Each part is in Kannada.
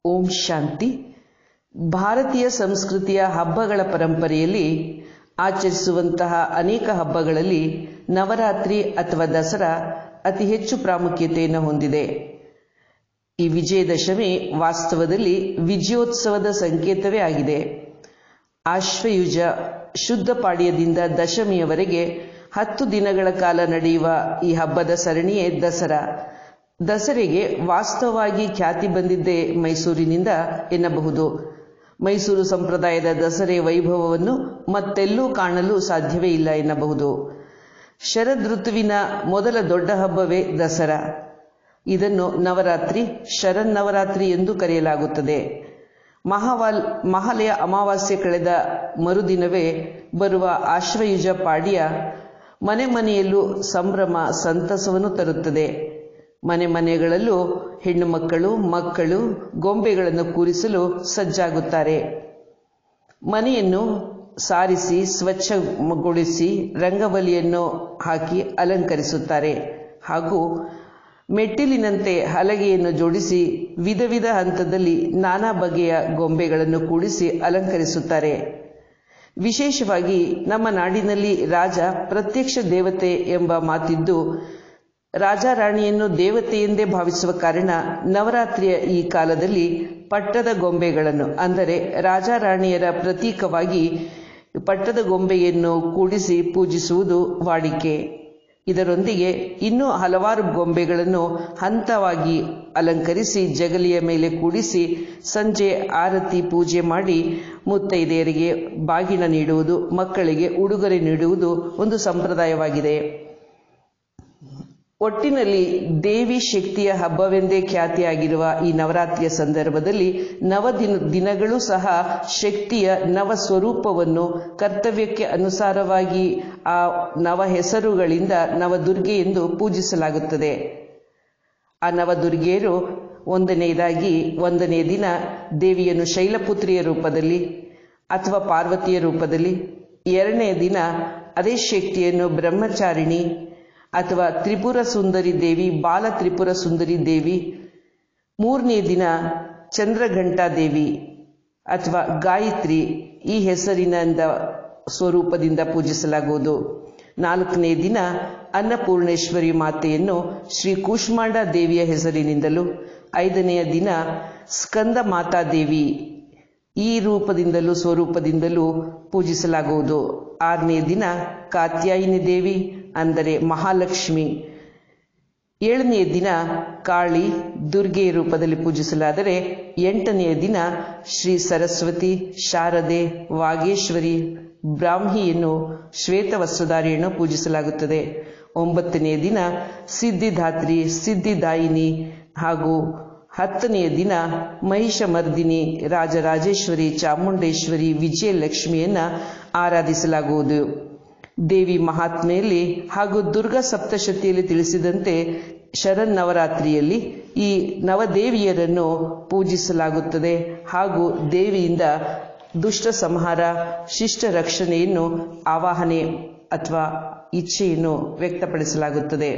ಓಂ ಶಾಂತಿ ಭಾರತೀಯ ಸಂಸ್ಕೃತಿಯ ಹಬ್ಬಗಳ ಪರಂಪರೆಯಲ್ಲಿ ಆಚರಿಸುವಂತಹ ಅನೇಕ ಹಬ್ಬಗಳಲ್ಲಿ ನವರಾತ್ರಿ ಅಥವಾ ದಸರಾ ಅತಿ ಹೆಚ್ಚು ಪ್ರಾಮುಖ್ಯತೆಯನ್ನು ಹೊಂದಿದೆ ಈ ವಿಜಯದಶಮಿ ವಾಸ್ತವದಲ್ಲಿ ವಿಜಯೋತ್ಸವದ ಸಂಕೇತವೇ ಆಗಿದೆ ಆಶ್ವಯುಜ ಶುದ್ಧ ಪಾಡ್ಯದಿಂದ ದಶಮಿಯವರೆಗೆ ಹತ್ತು ದಿನಗಳ ಕಾಲ ನಡೆಯುವ ಈ ಹಬ್ಬದ ಸರಣಿಯೇ ದಸರಾ ದಸರೆಗೆ ವಾಸ್ತವವಾಗಿ ಖ್ಯಾತಿ ಬಂದಿದ್ದೇ ಮೈಸೂರಿನಿಂದ ಎನ್ನಬಹುದು ಮೈಸೂರು ಸಂಪ್ರದಾಯದ ದಸರೆ ವೈಭವವನ್ನು ಮತ್ತೆಲ್ಲೂ ಕಾಣಲು ಸಾಧ್ಯವೇ ಇಲ್ಲ ಎನ್ನಬಹುದು ಶರದ್ ಋತುವಿನ ಮೊದಲ ದೊಡ್ಡ ಹಬ್ಬವೇ ದಸರಾ ಇದನ್ನು ನವರಾತ್ರಿ ಶರನ್ನವರಾತ್ರಿ ಎಂದು ಕರೆಯಲಾಗುತ್ತದೆ ಮಹಾವಾಲ್ ಮಹಾಲಯ ಅಮಾವಾಸ್ಯೆ ಕಳೆದ ಮರುದಿನವೇ ಬರುವ ಆಶ್ವಯುಜ ಪಾಡ್ಯ ಮನೆ ಮನೆಯಲ್ಲೂ ಸಂಭ್ರಮ ಸಂತಸವನ್ನು ತರುತ್ತದೆ ಮನೆ ಮನೆಗಳಲ್ಲೂ ಹೆಣ್ಣು ಮಕ್ಕಳು ಮಕ್ಕಳು ಗೊಂಬೆಗಳನ್ನು ಕೂರಿಸಲು ಸಜ್ಜಾಗುತ್ತಾರೆ ಮನೆಯನ್ನು ಸಾರಿಸಿ ಸ್ವಚ್ಛಗೊಳಿಸಿ ರಂಗವಲಿಯನ್ನು ಹಾಕಿ ಅಲಂಕರಿಸುತ್ತಾರೆ ಹಾಗೂ ಮೆಟ್ಟಿಲಿನಂತೆ ಹಲಗೆಯನ್ನು ಜೋಡಿಸಿ ವಿಧ ವಿಧ ಹಂತದಲ್ಲಿ ನಾನಾ ಬಗೆಯ ಗೊಂಬೆಗಳನ್ನು ಕೂಡಿಸಿ ಅಲಂಕರಿಸುತ್ತಾರೆ ವಿಶೇಷವಾಗಿ ನಮ್ಮ ನಾಡಿನಲ್ಲಿ ರಾಜ ಪ್ರತ್ಯಕ್ಷ ದೇವತೆ ಎಂಬ ಮಾತಿದ್ದು ರಾಜ ರಾಣಿಯನ್ನು ದೇವತೆಯೆಂದೇ ಭಾವಿಸುವ ಕಾರಣ ನವರಾತ್ರಿಯ ಈ ಕಾಲದಲ್ಲಿ ಪಟ್ಟದ ಗೊಂಬೆಗಳನ್ನು ಅಂದರೆ ರಾಜ ರಾಣಿಯರ ಪ್ರತೀಕವಾಗಿ ಪಟ್ಟದ ಗೊಂಬೆಯನ್ನು ಕೂಡಿಸಿ ಪೂಜಿಸುವುದು ವಾಡಿಕೆ ಇದರೊಂದಿಗೆ ಇನ್ನೂ ಹಲವಾರು ಗೊಂಬೆಗಳನ್ನು ಹಂತವಾಗಿ ಅಲಂಕರಿಸಿ ಜಗಲಿಯ ಮೇಲೆ ಕೂಡಿಸಿ ಸಂಜೆ ಆರತಿ ಪೂಜೆ ಮಾಡಿ ಮುತ್ತೈದೆಯರಿಗೆ ಬಾಗಿನ ನೀಡುವುದು ಮಕ್ಕಳಿಗೆ ಉಡುಗೊರೆ ನೀಡುವುದು ಒಂದು ಸಂಪ್ರದಾಯವಾಗಿದೆ ಒಟ್ಟಿನಲ್ಲಿ ದೇವಿ ಶಕ್ತಿಯ ಹಬ್ಬವೆಂದೇ ಖ್ಯಾತಿಯಾಗಿರುವ ಈ ನವರಾತ್ರಿಯ ಸಂದರ್ಭದಲ್ಲಿ ನವ ದಿನ ದಿನಗಳೂ ಸಹ ಶಕ್ತಿಯ ನವ ಸ್ವರೂಪವನ್ನು ಕರ್ತವ್ಯಕ್ಕೆ ಅನುಸಾರವಾಗಿ ಆ ನವ ಹೆಸರುಗಳಿಂದ ನವದುರ್ಗೆ ಎಂದು ಪೂಜಿಸಲಾಗುತ್ತದೆ ಆ ನವದುರ್ಗೆಯರು ಒಂದನೆಯದಾಗಿ ಒಂದನೇ ದಿನ ದೇವಿಯನ್ನು ಶೈಲಪುತ್ರಿಯ ರೂಪದಲ್ಲಿ ಅಥವಾ ಪಾರ್ವತಿಯ ರೂಪದಲ್ಲಿ ಎರಡನೇ ದಿನ ಅದೇ ಶಕ್ತಿಯನ್ನು ಬ್ರಹ್ಮಚಾರಿಣಿ ಅಥವಾ ತ್ರಿಪುರ ಸುಂದರಿ ದೇವಿ ಬಾಲ ತ್ರಿಪುರ ಸುಂದರಿ ದೇವಿ ಮೂರನೇ ದಿನ ಚಂದ್ರಘಂಟಾ ದೇವಿ ಅಥವಾ ಗಾಯತ್ರಿ ಈ ಹೆಸರಿನಿಂದ ಸ್ವರೂಪದಿಂದ ಪೂಜಿಸಲಾಗುವುದು ನಾಲ್ಕನೇ ದಿನ ಅನ್ನಪೂರ್ಣೇಶ್ವರಿ ಮಾತೆಯನ್ನು ಶ್ರೀ ಕೂಷ್ಮಾಂಡ ದೇವಿಯ ಹೆಸರಿನಿಂದಲೂ ಐದನೆಯ ದಿನ ಸ್ಕಂದ ಮಾತಾ ದೇವಿ ಈ ರೂಪದಿಂದಲೂ ಸ್ವರೂಪದಿಂದಲೂ ಪೂಜಿಸಲಾಗುವುದು ಆರನೇ ದಿನ ಕಾತ್ಯಾಯಿನಿ ದೇವಿ ಅಂದರೆ ಮಹಾಲಕ್ಷ್ಮಿ ಏಳನೆಯ ದಿನ ಕಾಳಿ ದುರ್ಗೆ ರೂಪದಲ್ಲಿ ಪೂಜಿಸಲಾದರೆ ಎಂಟನೆಯ ದಿನ ಶ್ರೀ ಸರಸ್ವತಿ ಶಾರದೆ ವಾಗೇಶ್ವರಿ ಬ್ರಾಹ್ಮಿಯನ್ನು ಶ್ವೇತ ವಸ್ತ್ರಧಾರಿಯನ್ನು ಪೂಜಿಸಲಾಗುತ್ತದೆ ಒಂಬತ್ತನೆಯ ದಿನ ಸಿದ್ಧಿದಾತ್ರಿ ಸಿದ್ಧಿದಾಯಿನಿ ಹಾಗೂ ಹತ್ತನೆಯ ದಿನ ಮಹಿಷಮರ್ದಿನಿ ರಾಜರಾಜೇಶ್ವರಿ ಚಾಮುಂಡೇಶ್ವರಿ ವಿಜಯಲಕ್ಷ್ಮಿಯನ್ನ ಆರಾಧಿಸಲಾಗುವುದು ದೇವಿ ಮಹಾತ್ಮೆಯಲ್ಲಿ ಹಾಗೂ ದುರ್ಗಾ ಸಪ್ತಶತಿಯಲ್ಲಿ ತಿಳಿಸಿದಂತೆ ಶರನ್ನವರಾತ್ರಿಯಲ್ಲಿ ಈ ನವದೇವಿಯರನ್ನು ಪೂಜಿಸಲಾಗುತ್ತದೆ ಹಾಗೂ ದೇವಿಯಿಂದ ದುಷ್ಟ ಸಂಹಾರ ಶಿಷ್ಟ ರಕ್ಷಣೆಯನ್ನು ಆವಾಹನೆ ಅಥವಾ ಇಚ್ಛೆಯನ್ನು ವ್ಯಕ್ತಪಡಿಸಲಾಗುತ್ತದೆ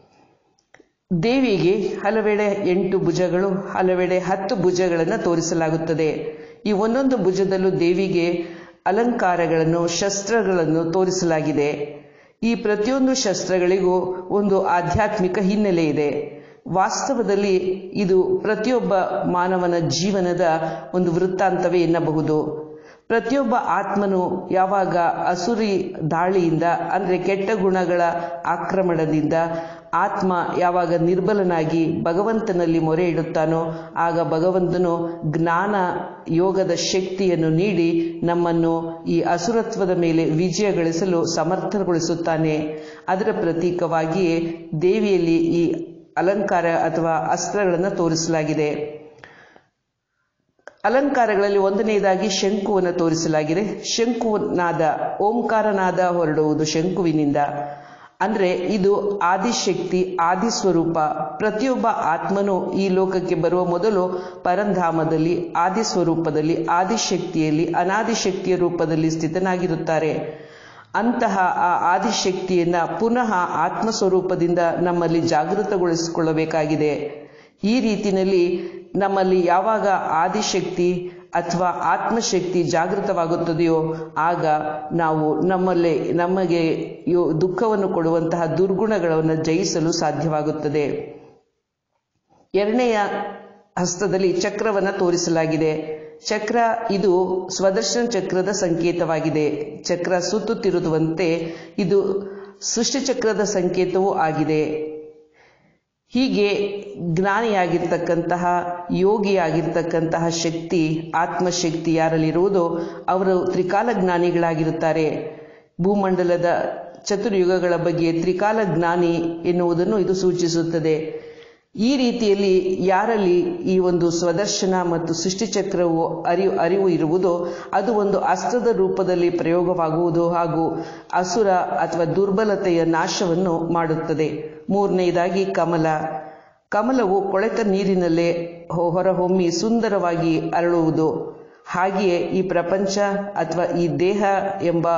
ದೇವಿಗೆ ಹಲವೆಡೆ ಎಂಟು ಭುಜಗಳು ಹಲವೆಡೆ ಹತ್ತು ಭುಜಗಳನ್ನು ತೋರಿಸಲಾಗುತ್ತದೆ ಈ ಒಂದೊಂದು ಭುಜದಲ್ಲೂ ದೇವಿಗೆ ಅಲಂಕಾರಗಳನ್ನು ಶಸ್ತ್ರಗಳನ್ನು ತೋರಿಸಲಾಗಿದೆ ಈ ಪ್ರತಿಯೊಂದು ಶಸ್ತ್ರಗಳಿಗೂ ಒಂದು ಆಧ್ಯಾತ್ಮಿಕ ಹಿನ್ನೆಲೆ ಇದೆ ವಾಸ್ತವದಲ್ಲಿ ಇದು ಪ್ರತಿಯೊಬ್ಬ ಮಾನವನ ಜೀವನದ ಒಂದು ವೃತ್ತಾಂತವೇ ಎನ್ನಬಹುದು ಪ್ರತಿಯೊಬ್ಬ ಆತ್ಮನು ಯಾವಾಗ ಅಸುರಿ ದಾಳಿಯಿಂದ ಅಂದರೆ ಕೆಟ್ಟ ಗುಣಗಳ ಆಕ್ರಮಣದಿಂದ ಆತ್ಮ ಯಾವಾಗ ನಿರ್ಬಲನಾಗಿ ಭಗವಂತನಲ್ಲಿ ಮೊರೆ ಇಡುತ್ತಾನೋ ಆಗ ಭಗವಂತನು ಜ್ಞಾನ ಯೋಗದ ಶಕ್ತಿಯನ್ನು ನೀಡಿ ನಮ್ಮನ್ನು ಈ ಅಸುರತ್ವದ ಮೇಲೆ ವಿಜಯ ಗಳಿಸಲು ಸಮರ್ಥಗೊಳಿಸುತ್ತಾನೆ ಅದರ ಪ್ರತೀಕವಾಗಿಯೇ ದೇವಿಯಲ್ಲಿ ಈ ಅಲಂಕಾರ ಅಥವಾ ಅಸ್ತ್ರಗಳನ್ನು ತೋರಿಸಲಾಗಿದೆ ಅಲಂಕಾರಗಳಲ್ಲಿ ಒಂದನೆಯದಾಗಿ ಶಂಕುವನ್ನು ತೋರಿಸಲಾಗಿದೆ ಶಂಕುನಾದ ಓಂಕಾರನಾದ ಹೊರಡುವುದು ಶಂಕುವಿನಿಂದ ಅಂದ್ರೆ ಇದು ಆದಿಶಕ್ತಿ ಆದಿ ಸ್ವರೂಪ ಪ್ರತಿಯೊಬ್ಬ ಆತ್ಮನು ಈ ಲೋಕಕ್ಕೆ ಬರುವ ಮೊದಲು ಪರಂಧಾಮದಲ್ಲಿ ಆದಿ ಸ್ವರೂಪದಲ್ಲಿ ಆದಿಶಕ್ತಿಯಲ್ಲಿ ಅನಾದಿಶಕ್ತಿಯ ರೂಪದಲ್ಲಿ ಸ್ಥಿತನಾಗಿರುತ್ತಾರೆ ಅಂತಹ ಆ ಆದಿಶಕ್ತಿಯನ್ನ ಪುನಃ ಆತ್ಮ ಸ್ವರೂಪದಿಂದ ನಮ್ಮಲ್ಲಿ ಜಾಗೃತಗೊಳಿಸಿಕೊಳ್ಳಬೇಕಾಗಿದೆ ಈ ರೀತಿಯಲ್ಲಿ ನಮ್ಮಲ್ಲಿ ಯಾವಾಗ ಆದಿಶಕ್ತಿ ಅಥವಾ ಆತ್ಮಶಕ್ತಿ ಜಾಗೃತವಾಗುತ್ತದೆಯೋ ಆಗ ನಾವು ನಮ್ಮಲ್ಲಿ ನಮಗೆ ಯೋ- ದುಃಖವನ್ನು ಕೊಡುವಂತಹ ದುರ್ಗುಣಗಳನ್ನು ಜಯಿಸಲು ಸಾಧ್ಯವಾಗುತ್ತದೆ ಎರಡನೆಯ ಹಸ್ತದಲ್ಲಿ ಚಕ್ರವನ್ನು ತೋರಿಸಲಾಗಿದೆ ಚಕ್ರ ಇದು ಸ್ವದರ್ಶನ ಚಕ್ರದ ಸಂಕೇತವಾಗಿದೆ ಚಕ್ರ ಸುತ್ತುತ್ತಿರುವಂತೆ ಇದು ಸೃಷ್ಟಿ ಚಕ್ರದ ಸಂಕೇತವೂ ಆಗಿದೆ ಹೀಗೆ ಜ್ಞಾನಿಯಾಗಿರ್ತಕ್ಕಂತಹ ಯೋಗಿಯಾಗಿರ್ತಕ್ಕಂತಹ ಶಕ್ತಿ ಆತ್ಮಶಕ್ತಿ ಯಾರಲ್ಲಿರುವುದೋ ಅವರು ತ್ರಿಕಾಲ ಜ್ಞಾನಿಗಳಾಗಿರುತ್ತಾರೆ ಭೂಮಂಡಲದ ಚತುರ್ಯುಗಗಳ ಬಗ್ಗೆ ತ್ರಿಕಾಲ ಜ್ಞಾನಿ ಎನ್ನುವುದನ್ನು ಇದು ಸೂಚಿಸುತ್ತದೆ ಈ ರೀತಿಯಲ್ಲಿ ಯಾರಲ್ಲಿ ಈ ಒಂದು ಸ್ವದರ್ಶನ ಮತ್ತು ಸೃಷ್ಟಿಚಕ್ರವು ಅರಿವು ಅರಿವು ಇರುವುದೋ ಅದು ಒಂದು ಅಸ್ತ್ರದ ರೂಪದಲ್ಲಿ ಪ್ರಯೋಗವಾಗುವುದು ಹಾಗೂ ಅಸುರ ಅಥವಾ ದುರ್ಬಲತೆಯ ನಾಶವನ್ನು ಮಾಡುತ್ತದೆ ಮೂರನೆಯದಾಗಿ ಕಮಲ ಕಮಲವು ಕೊಳೆತ ನೀರಿನಲ್ಲೇ ಹೊ- ಹೊರಹೊಮ್ಮಿ ಸುಂದರವಾಗಿ ಅರಳುವುದು ಹಾಗೆಯೇ ಈ ಪ್ರಪಂಚ ಅಥವಾ ಈ ದೇಹ ಎಂಬ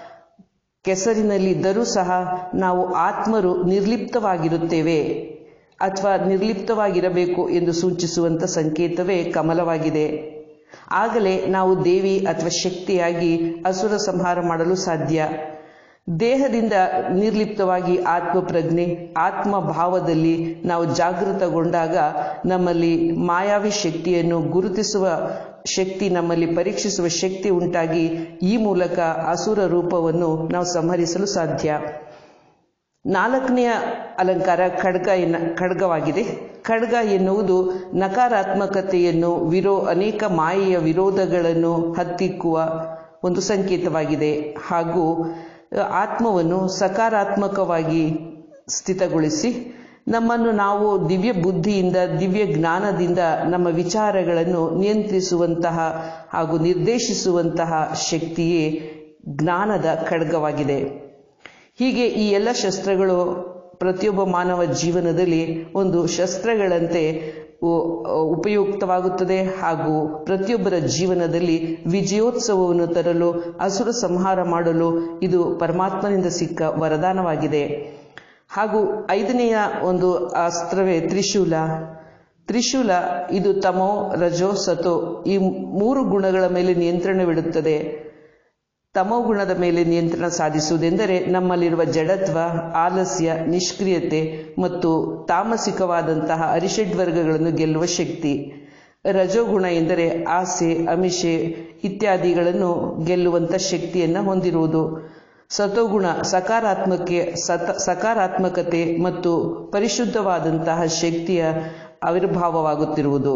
ಕೆಸರಿನಲ್ಲಿದ್ದರೂ ಸಹ ನಾವು ಆತ್ಮರು ನಿರ್ಲಿಪ್ತವಾಗಿರುತ್ತೇವೆ ಅಥವಾ ನಿರ್ಲಿಪ್ತವಾಗಿರಬೇಕು ಎಂದು ಸೂಚಿಸುವಂಥ ಸಂಕೇತವೇ ಕಮಲವಾಗಿದೆ ಆಗಲೇ ನಾವು ದೇವಿ ಅಥವಾ ಶಕ್ತಿಯಾಗಿ ಅಸುರ ಸಂಹಾರ ಮಾಡಲು ಸಾಧ್ಯ ದೇಹದಿಂದ ನಿರ್ಲಿಪ್ತವಾಗಿ ಆತ್ಮಪ್ರಜ್ಞೆ ಆತ್ಮ ಭಾವದಲ್ಲಿ ನಾವು ಜಾಗೃತಗೊಂಡಾಗ ನಮ್ಮಲ್ಲಿ ಮಾಯಾವಿ ಶಕ್ತಿಯನ್ನು ಗುರುತಿಸುವ ಶಕ್ತಿ ನಮ್ಮಲ್ಲಿ ಪರೀಕ್ಷಿಸುವ ಶಕ್ತಿ ಉಂಟಾಗಿ ಈ ಮೂಲಕ ಅಸುರ ರೂಪವನ್ನು ನಾವು ಸಂಹರಿಸಲು ಸಾಧ್ಯ ನಾಲ್ಕನೆಯ ಅಲಂಕಾರ ಖಡ್ಗ ಎನ್ನ ಖಡ್ಗವಾಗಿದೆ ಖಡ್ಗ ಎನ್ನುವುದು ನಕಾರಾತ್ಮಕತೆಯನ್ನು ವಿರೋ ಅನೇಕ ಮಾಯೆಯ ವಿರೋಧಗಳನ್ನು ಹತ್ತಿಕ್ಕುವ ಒಂದು ಸಂಕೇತವಾಗಿದೆ ಹಾಗೂ ಆತ್ಮವನ್ನು ಸಕಾರಾತ್ಮಕವಾಗಿ ಸ್ಥಿತಗೊಳಿಸಿ ನಮ್ಮನ್ನು ನಾವು ದಿವ್ಯ ಬುದ್ಧಿಯಿಂದ ದಿವ್ಯ ಜ್ಞಾನದಿಂದ ನಮ್ಮ ವಿಚಾರಗಳನ್ನು ನಿಯಂತ್ರಿಸುವಂತಹ ಹಾಗೂ ನಿರ್ದೇಶಿಸುವಂತಹ ಶಕ್ತಿಯೇ ಜ್ಞಾನದ ಖಡ್ಗವಾಗಿದೆ ಹೀಗೆ ಈ ಎಲ್ಲ ಶಸ್ತ್ರಗಳು ಪ್ರತಿಯೊಬ್ಬ ಮಾನವ ಜೀವನದಲ್ಲಿ ಒಂದು ಶಸ್ತ್ರಗಳಂತೆ ಉ- ಉಪಯುಕ್ತವಾಗುತ್ತದೆ ಹಾಗೂ ಪ್ರತಿಯೊಬ್ಬರ ಜೀವನದಲ್ಲಿ ವಿಜಯೋತ್ಸವವನ್ನು ತರಲು ಅಸುರ ಸಂಹಾರ ಮಾಡಲು ಇದು ಪರಮಾತ್ಮನಿಂದ ಸಿಕ್ಕ ವರದಾನವಾಗಿದೆ ಹಾಗೂ ಐದನೆಯ ಒಂದು ಅಸ್ತ್ರವೇ ತ್ರಿಶೂಲ ತ್ರಿಶೂಲ ಇದು ತಮೋ ರಜೋ ಸತೋ ಈ ಮೂರು ಗುಣಗಳ ಮೇಲೆ ನಿಯಂತ್ರಣವಿಡುತ್ತದೆ ತಮೋಗುಣದ ಮೇಲೆ ನಿಯಂತ್ರಣ ಸಾಧಿಸುವುದೆಂದರೆ ನಮ್ಮಲ್ಲಿರುವ ಜಡತ್ವ ಆಲಸ್ಯ ನಿಷ್ಕ್ರಿಯತೆ ಮತ್ತು ತಾಮಸಿಕವಾದಂತಹ ಅರಿಷಡ್ವರ್ಗಗಳನ್ನು ಗೆಲ್ಲುವ ಶಕ್ತಿ ರಜೋಗುಣ ಎಂದರೆ ಆಸೆ ಅಮಿಷೆ ಇತ್ಯಾದಿಗಳನ್ನು ಗೆಲ್ಲುವಂಥ ಶಕ್ತಿಯನ್ನು ಹೊಂದಿರುವುದು ಸತೋಗುಣ ಸಕಾರಾತ್ಮಕ್ಕೆ ಸತ ಸಕಾರಾತ್ಮಕತೆ ಮತ್ತು ಪರಿಶುದ್ಧವಾದಂತಹ ಶಕ್ತಿಯ ಆವಿರ್ಭಾವವಾಗುತ್ತಿರುವುದು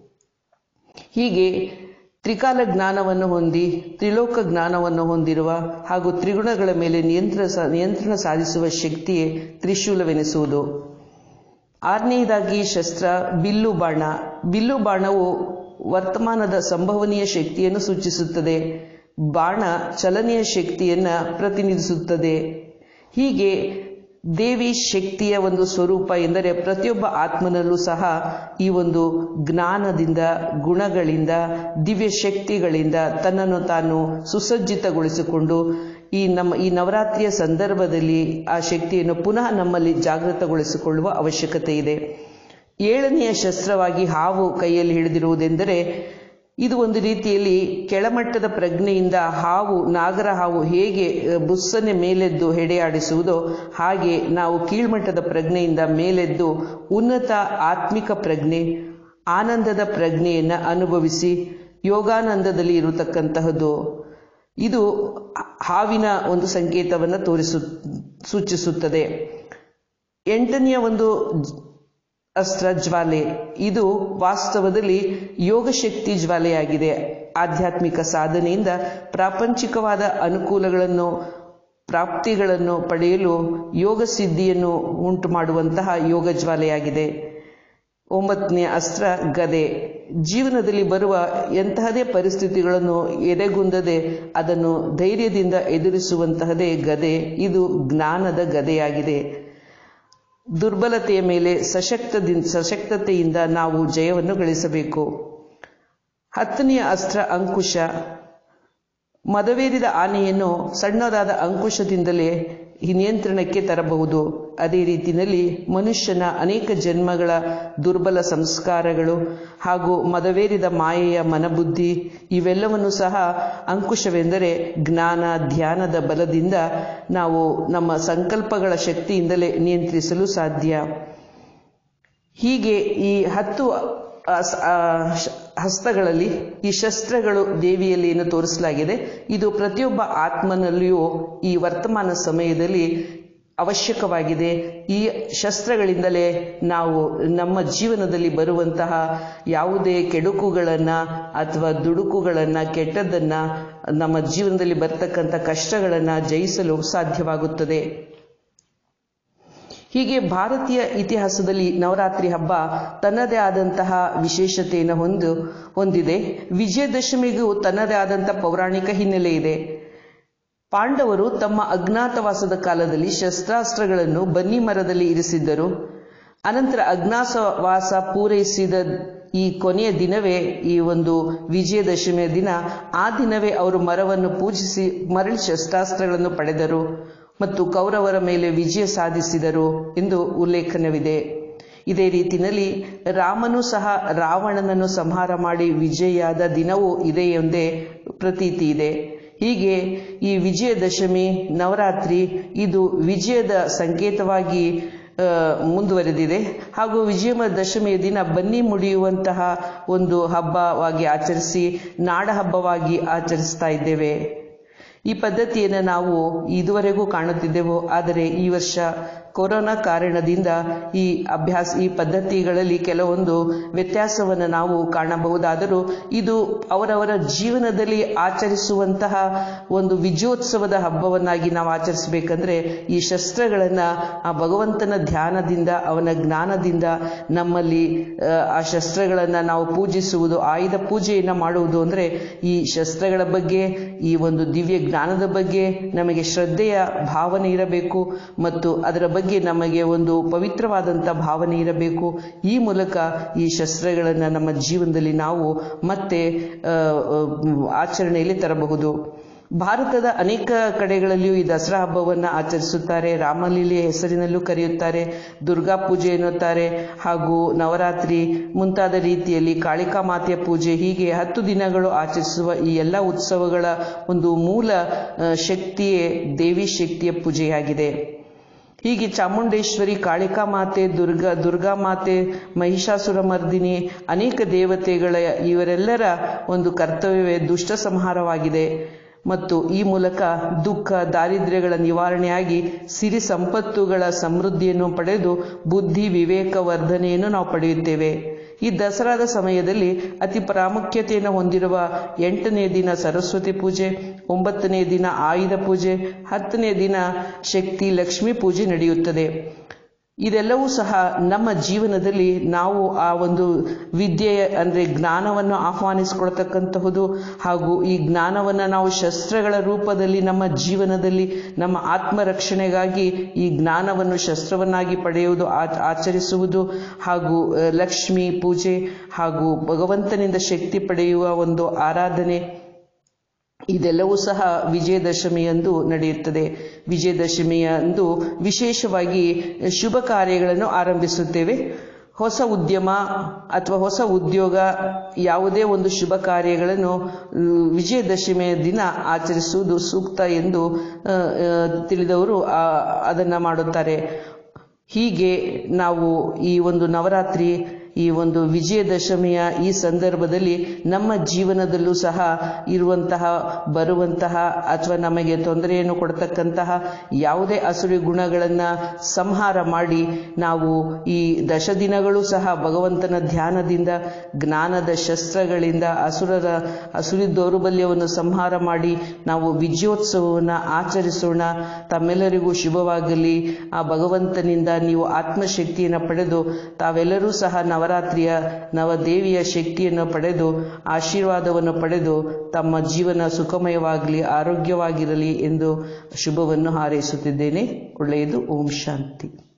ಹೀಗೆ ತ್ರಿಕಾಲ ಜ್ಞಾನವನ್ನು ಹೊಂದಿ ತ್ರಿಲೋಕ ಜ್ಞಾನವನ್ನು ಹೊಂದಿರುವ ಹಾಗೂ ತ್ರಿಗುಣಗಳ ಮೇಲೆ ನಿಯಂತ್ರಣ ಸಾ- ನಿಯಂತ್ರಣ ಸಾಧಿಸುವ ಶಕ್ತಿಯೇ ತ್ರಿಶೂಲವೆನಿಸುವುದು ಆರನೆಯದಾಗಿ ಶಸ್ತ್ರ ಬಿಲ್ಲು ಬಾಣ ಬಿಲ್ಲು ಬಾಣವು ವರ್ತಮಾನದ ಸಂಭವನೀಯ ಶಕ್ತಿಯನ್ನು ಸೂಚಿಸುತ್ತದೆ ಬಾಣ ಚಲನೆಯ ಶಕ್ತಿಯನ್ನ ಪ್ರತಿನಿಧಿಸುತ್ತದೆ ಹೀಗೆ ದೇವಿ ಶಕ್ತಿಯ ಒಂದು ಸ್ವರೂಪ ಎಂದರೆ ಪ್ರತಿಯೊಬ್ಬ ಆತ್ಮನಲ್ಲೂ ಸಹ ಈ ಒಂದು ಜ್ಞಾನದಿಂದ ಗುಣಗಳಿಂದ ದಿವ್ಯ ಶಕ್ತಿಗಳಿಂದ ತನ್ನನ್ನು ತಾನು ಸುಸಜ್ಜಿತಗೊಳಿಸಿಕೊಂಡು ಈ ನಮ್ಮ ಈ ನವರಾತ್ರಿಯ ಸಂದರ್ಭದಲ್ಲಿ ಆ ಶಕ್ತಿಯನ್ನು ಪುನಃ ನಮ್ಮಲ್ಲಿ ಜಾಗೃತಗೊಳಿಸಿಕೊಳ್ಳುವ ಅವಶ್ಯಕತೆ ಇದೆ ಏಳನೆಯ ಶಸ್ತ್ರವಾಗಿ ಹಾವು ಕೈಯಲ್ಲಿ ಹಿಡಿದಿರುವುದೆಂದರೆ ಇದು ಒಂದು ರೀತಿಯಲ್ಲಿ ಕೆಳಮಟ್ಟದ ಪ್ರಜ್ಞೆಯಿಂದ ಹಾವು ನಾಗರ ಹಾವು ಹೇಗೆ ಅ, ಬುಸ್ಸನೆ ಮೇಲೆದ್ದು ಹೆಡೆಯಾಡಿಸುವುದೋ ಹಾಗೆ ನಾವು ಕೀಳ್ಮಟ್ಟದ ಪ್ರಜ್ಞೆಯಿಂದ ಮೇಲೆದ್ದು ಉನ್ನತ ಆತ್ಮಿಕ ಪ್ರಜ್ಞೆ ಆನಂದದ ಪ್ರಜ್ಞೆಯನ್ನು ಅನುಭವಿಸಿ ಯೋಗಾನಂದದಲ್ಲಿ ಇರತಕ್ಕಂತಹದ್ದು ಇದು ಹಾವಿನ ಒಂದು ಸಂಕೇತವನ್ನು ತೋರಿಸು ಸೂಚಿಸುತ್ತದೆ ಎಂಟನೆಯ ಒಂದು ಅಸ್ತ್ರ ಜ್ವಾಲೆ ಇದು ವಾಸ್ತವದಲ್ಲಿ ಯೋಗಶಕ್ತಿ ಜ್ವಾಲೆಯಾಗಿದೆ ಆಧ್ಯಾತ್ಮಿಕ ಸಾಧನೆಯಿಂದ ಪ್ರಾಪಂಚಿಕವಾದ ಅನುಕೂಲಗಳನ್ನು ಪ್ರಾಪ್ತಿಗಳನ್ನು ಪಡೆಯಲು ಯೋಗ ಸಿದ್ಧಿಯನ್ನು ಉಂಟು ಮಾಡುವಂತಹ ಯೋಗ ಜ್ವಾಲೆಯಾಗಿದೆ ಒಂಬತ್ತನೇ ಅಸ್ತ್ರ ಗದೆ ಜೀವನದಲ್ಲಿ ಬರುವ ಎಂತಹದೇ ಪರಿಸ್ಥಿತಿಗಳನ್ನು ಎದೆಗುಂದದೆ ಅದನ್ನು ಧೈರ್ಯದಿಂದ ಎದುರಿಸುವಂತಹದೇ ಗದೆ ಇದು ಜ್ಞಾನದ ಗದೆಯಾಗಿದೆ ದುರ್ಬಲತೆಯ ಮೇಲೆ ಸಶಕ್ತದಿಂದ ಸಶಕ್ತತೆಯಿಂದ ನಾವು ಜಯವನ್ನು ಗಳಿಸಬೇಕು ಹತ್ತನೆಯ ಅಸ್ತ್ರ ಅಂಕುಶ ಮದವೇರಿದ ಆನೆಯನ್ನು ಸಣ್ಣದಾದ ಅಂಕುಶದಿಂದಲೇ ನಿಯಂತ್ರಣಕ್ಕೆ ತರಬಹುದು ಅದೇ ರೀತಿಯಲ್ಲಿ ಮನುಷ್ಯನ ಅನೇಕ ಜನ್ಮಗಳ ದುರ್ಬಲ ಸಂಸ್ಕಾರಗಳು ಹಾಗೂ ಮದವೇರಿದ ಮಾಯೆಯ ಮನಬುದ್ಧಿ ಇವೆಲ್ಲವನ್ನು ಸಹ ಅಂಕುಶವೆಂದರೆ ಜ್ಞಾನ ಧ್ಯಾನದ ಬಲದಿಂದ ನಾವು ನಮ್ಮ ಸಂಕಲ್ಪಗಳ ಶಕ್ತಿಯಿಂದಲೇ ನಿಯಂತ್ರಿಸಲು ಸಾಧ್ಯ ಹೀಗೆ ಈ ಹತ್ತು ಹಸ್ತಗಳಲ್ಲಿ ಈ ಶಸ್ತ್ರಗಳು ದೇವಿಯಲ್ಲಿ ಏನು ತೋರಿಸಲಾಗಿದೆ ಇದು ಪ್ರತಿಯೊಬ್ಬ ಆತ್ಮನಲ್ಲಿಯೂ ಈ ವರ್ತಮಾನ ಸಮಯದಲ್ಲಿ ಅವಶ್ಯಕವಾಗಿದೆ ಈ ಶಸ್ತ್ರಗಳಿಂದಲೇ ನಾವು ನಮ್ಮ ಜೀವನದಲ್ಲಿ ಬರುವಂತಹ ಯಾವುದೇ ಕೆಡುಕುಗಳನ್ನು ಅಥವಾ ದುಡುಕುಗಳನ್ನು ಕೆಟ್ಟದ್ದನ್ನು ನಮ್ಮ ಜೀವನದಲ್ಲಿ ಬರ್ತಕ್ಕಂಥ ಕಷ್ಟಗಳನ್ನು ಜಯಿಸಲು ಸಾಧ್ಯವಾಗುತ್ತದೆ ಹೀಗೆ ಭಾರತೀಯ ಇತಿಹಾಸದಲ್ಲಿ ನವರಾತ್ರಿ ಹಬ್ಬ ತನ್ನದೇ ಆದಂತಹ ವಿಶೇಷತೆಯನ್ನು ಹೊಂದು ಹೊಂದಿದೆ ವಿಜಯದಶಮಿಗೂ ತನ್ನದೇ ಆದಂತಹ ಪೌರಾಣಿಕ ಹಿನ್ನೆಲೆ ಇದೆ ಪಾಂಡವರು ತಮ್ಮ ಅಜ್ಞಾತವಾಸದ ಕಾಲದಲ್ಲಿ ಶಸ್ತ್ರಾಸ್ತ್ರಗಳನ್ನು ಬನ್ನಿ ಮರದಲ್ಲಿ ಇರಿಸಿದ್ದರು ಅನಂತರ ಅಜ್ಞಾತವಾಸ ಪೂರೈಸಿದ ಈ ಕೊನೆಯ ದಿನವೇ ಈ ಒಂದು ವಿಜಯದಶಮಿಯ ದಿನ ಆ ದಿನವೇ ಅವರು ಮರವನ್ನು ಪೂಜಿಸಿ ಮರಳಿ ಶಸ್ತ್ರಾಸ್ತ್ರಗಳನ್ನು ಪಡೆದರು ಮತ್ತು ಕೌರವರ ಮೇಲೆ ವಿಜಯ ಸಾಧಿಸಿದರು ಎಂದು ಉಲ್ಲೇಖನವಿದೆ ಇದೇ ರೀತಿಯಲ್ಲಿ ರಾಮನು ಸಹ ರಾವಣನನ್ನು ಸಂಹಾರ ಮಾಡಿ ವಿಜಯಿಯಾದ ದಿನವೂ ಇದೆ ಎಂದೇ ಪ್ರತೀತಿ ಇದೆ ಹೀಗೆ ಈ ವಿಜಯದಶಮಿ ನವರಾತ್ರಿ ಇದು ವಿಜಯದ ಸಂಕೇತವಾಗಿ ಮುಂದುವರೆದಿದೆ ಹಾಗೂ ವಿಜಯ ದಶಮಿಯ ದಿನ ಬನ್ನಿ ಮುಡಿಯುವಂತಹ ಒಂದು ಹಬ್ಬವಾಗಿ ಆಚರಿಸಿ ನಾಡ ಹಬ್ಬವಾಗಿ ಆಚರಿಸ್ತಾ ಇದ್ದೇವೆ ಈ ಪದ್ಧತಿಯನ್ನು ನಾವು ಇದುವರೆಗೂ ಕಾಣುತ್ತಿದ್ದೆವು ಆದರೆ ಈ ವರ್ಷ ಕೊರೋನಾ ಕಾರಣದಿಂದ ಈ ಅಭ್ಯಾಸ ಈ ಪದ್ಧತಿಗಳಲ್ಲಿ ಕೆಲವೊಂದು ವ್ಯತ್ಯಾಸವನ್ನು ನಾವು ಕಾಣಬಹುದಾದರೂ ಇದು ಅವರವರ ಜೀವನದಲ್ಲಿ ಆಚರಿಸುವಂತಹ ಒಂದು ವಿಜಯೋತ್ಸವದ ಹಬ್ಬವನ್ನಾಗಿ ನಾವು ಆಚರಿಸಬೇಕಂದ್ರೆ ಈ ಶಸ್ತ್ರಗಳನ್ನು ಆ ಭಗವಂತನ ಧ್ಯಾನದಿಂದ ಅವನ ಜ್ಞಾನದಿಂದ ನಮ್ಮಲ್ಲಿ ಆ ಶಸ್ತ್ರಗಳನ್ನು ನಾವು ಪೂಜಿಸುವುದು ಆಯುಧ ಪೂಜೆಯನ್ನು ಮಾಡುವುದು ಅಂದರೆ ಈ ಶಸ್ತ್ರಗಳ ಬಗ್ಗೆ ಈ ಒಂದು ದಿವ್ಯ ಜ್ಞಾನದ ಬಗ್ಗೆ ನಮಗೆ ಶ್ರದ್ಧೆಯ ಭಾವನೆ ಇರಬೇಕು ಮತ್ತು ಅದರ ಬಗ್ಗೆ ನಮಗೆ ಒಂದು ಪವಿತ್ರವಾದಂಥ ಭಾವನೆ ಇರಬೇಕು ಈ ಮೂಲಕ ಈ ಶಸ್ತ್ರಗಳನ್ನು ನಮ್ಮ ಜೀವನದಲ್ಲಿ ನಾವು ಮತ್ತೆ ಆಚರಣೆಯಲ್ಲಿ ತರಬಹುದು ಭಾರತದ ಅನೇಕ ಕಡೆಗಳಲ್ಲಿಯೂ ಈ ದಸರಾ ಹಬ್ಬವನ್ನು ಆಚರಿಸುತ್ತಾರೆ ರಾಮಲೀಲೆಯ ಹೆಸರಿನಲ್ಲೂ ಕರೆಯುತ್ತಾರೆ ದುರ್ಗಾ ಪೂಜೆ ಎನ್ನುತ್ತಾರೆ ಹಾಗೂ ನವರಾತ್ರಿ ಮುಂತಾದ ರೀತಿಯಲ್ಲಿ ಕಾಳಿಕಾ ಮಾತೆಯ ಪೂಜೆ ಹೀಗೆ ಹತ್ತು ದಿನಗಳು ಆಚರಿಸುವ ಈ ಎಲ್ಲ ಉತ್ಸವಗಳ ಒಂದು ಮೂಲ ಶಕ್ತಿಯೇ ದೇವಿ ಶಕ್ತಿಯ ಪೂಜೆಯಾಗಿದೆ ಹೀಗೆ ಚಾಮುಂಡೇಶ್ವರಿ ಕಾಳಿಕಾ ಮಾತೆ ದುರ್ಗಾ ದುರ್ಗಾ ಮಾತೆ ಮಹಿಷಾಸುರ ಮರ್ದಿನಿ ಅನೇಕ ದೇವತೆಗಳ ಇವರೆಲ್ಲರ ಒಂದು ಕರ್ತವ್ಯವೇ ದುಷ್ಟ ಸಂಹಾರವಾಗಿದೆ ಮತ್ತು ಈ ಮೂಲಕ ದುಃಖ ದಾರಿದ್ರ್ಯಗಳ ನಿವಾರಣೆಯಾಗಿ ಸಿರಿ ಸಂಪತ್ತುಗಳ ಸಮೃದ್ಧಿಯನ್ನು ಪಡೆದು ಬುದ್ಧಿ ವಿವೇಕ ವರ್ಧನೆಯನ್ನು ನಾವು ಪಡೆಯುತ್ತೇವೆ ಈ ದಸರಾದ ಸಮಯದಲ್ಲಿ ಅತಿ ಪ್ರಾಮುಖ್ಯತೆಯನ್ನು ಹೊಂದಿರುವ ಎಂಟನೇ ದಿನ ಸರಸ್ವತಿ ಪೂಜೆ ಒಂಬತ್ತನೇ ದಿನ ಆಯುಧ ಪೂಜೆ ಹತ್ತನೇ ದಿನ ಶಕ್ತಿ ಲಕ್ಷ್ಮೀ ಪೂಜೆ ನಡೆಯುತ್ತದೆ ಇದೆಲ್ಲವೂ ಸಹ ನಮ್ಮ ಜೀವನದಲ್ಲಿ ನಾವು ಆ ಒಂದು ವಿದ್ಯೆಯ ಅಂದರೆ ಜ್ಞಾನವನ್ನು ಆಹ್ವಾನಿಸಿಕೊಳ್ತಕ್ಕಂತಹುದು ಹಾಗೂ ಈ ಜ್ಞಾನವನ್ನು ನಾವು ಶಸ್ತ್ರಗಳ ರೂಪದಲ್ಲಿ ನಮ್ಮ ಜೀವನದಲ್ಲಿ ನಮ್ಮ ಆತ್ಮರಕ್ಷಣೆಗಾಗಿ ಈ ಜ್ಞಾನವನ್ನು ಶಸ್ತ್ರವನ್ನಾಗಿ ಪಡೆಯುವುದು ಆಚರಿಸುವುದು ಹಾಗೂ ಲಕ್ಷ್ಮಿ ಪೂಜೆ ಹಾಗೂ ಭಗವಂತನಿಂದ ಶಕ್ತಿ ಪಡೆಯುವ ಒಂದು ಆರಾಧನೆ ಇದೆಲ್ಲವೂ ಸಹ ವಿಜಯದಶಮಿಯಂದು ನಡೆಯುತ್ತದೆ ವಿಜಯದಶಮಿಯಂದು ವಿಶೇಷವಾಗಿ ಶುಭ ಕಾರ್ಯಗಳನ್ನು ಆರಂಭಿಸುತ್ತೇವೆ ಹೊಸ ಉದ್ಯಮ ಅಥವಾ ಹೊಸ ಉದ್ಯೋಗ ಯಾವುದೇ ಒಂದು ಶುಭ ಕಾರ್ಯಗಳನ್ನು ವಿಜಯದಶಮಿಯ ದಿನ ಆಚರಿಸುವುದು ಸೂಕ್ತ ಎಂದು ತಿಳಿದವರು ಅದನ್ನು ಮಾಡುತ್ತಾರೆ ಹೀಗೆ ನಾವು ಈ ಒಂದು ನವರಾತ್ರಿ ಈ ಒಂದು ವಿಜಯದಶಮಿಯ ಈ ಸಂದರ್ಭದಲ್ಲಿ ನಮ್ಮ ಜೀವನದಲ್ಲೂ ಸಹ ಇರುವಂತಹ ಬರುವಂತಹ ಅಥವಾ ನಮಗೆ ತೊಂದರೆಯನ್ನು ಕೊಡ್ತಕ್ಕಂತಹ ಯಾವುದೇ ಅಸುರಿ ಗುಣಗಳನ್ನು ಸಂಹಾರ ಮಾಡಿ ನಾವು ಈ ದಶ ದಿನಗಳು ಸಹ ಭಗವಂತನ ಧ್ಯಾನದಿಂದ ಜ್ಞಾನದ ಶಸ್ತ್ರಗಳಿಂದ ಅಸುರರ ಅಸುರಿ ದೌರ್ಬಲ್ಯವನ್ನು ಸಂಹಾರ ಮಾಡಿ ನಾವು ವಿಜಯೋತ್ಸವವನ್ನು ಆಚರಿಸೋಣ ತಮ್ಮೆಲ್ಲರಿಗೂ ಶುಭವಾಗಲಿ ಆ ಭಗವಂತನಿಂದ ನೀವು ಆತ್ಮಶಕ್ತಿಯನ್ನು ಪಡೆದು ತಾವೆಲ್ಲರೂ ಸಹ ನವರಾತ್ರಿಯ ನವದೇವಿಯ ಶಕ್ತಿಯನ್ನು ಪಡೆದು ಆಶೀರ್ವಾದವನ್ನು ಪಡೆದು ತಮ್ಮ ಜೀವನ ಸುಖಮಯವಾಗಲಿ ಆರೋಗ್ಯವಾಗಿರಲಿ ಎಂದು ಶುಭವನ್ನು ಹಾರೈಸುತ್ತಿದ್ದೇನೆ ಒಳ್ಳೆಯದು ಓಂ ಶಾಂತಿ